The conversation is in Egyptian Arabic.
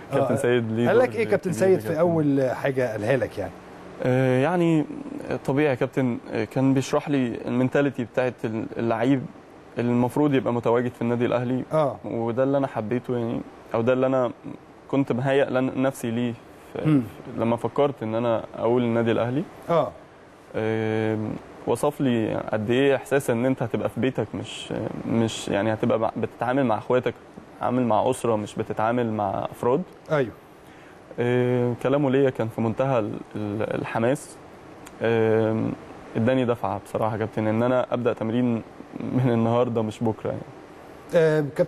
كابتن آه. سيد ليه قال لك دور ايه كابتن كبير سيد جداً. في اول حاجه قالها لك يعني آه، يعني طبيعي يا كابتن آه، كان بيشرح لي المينتاليتي بتاعت اللعيب اللي المفروض يبقى متواجد في النادي الاهلي اه وده اللي انا حبيته يعني او ده اللي انا كنت مهيئ لن- نفسي ليه في- مم. لما فكرت ان انا اقول النادي الاهلي اه آم، وصف لي قد ايه احساس ان انت هتبقى في بيتك مش مش يعني هتبقى مع- بتتعامل مع اخواتك بتتعامل مع اسره مش بتتعامل مع افراد ايوه آه، كلامه ليا كان في منتهى ال- ال- الحماس آم، اداني دفعه بصراحه يا كابتن ان انا ابدا تمرين من النهارده مش بكره يعني آه كابتن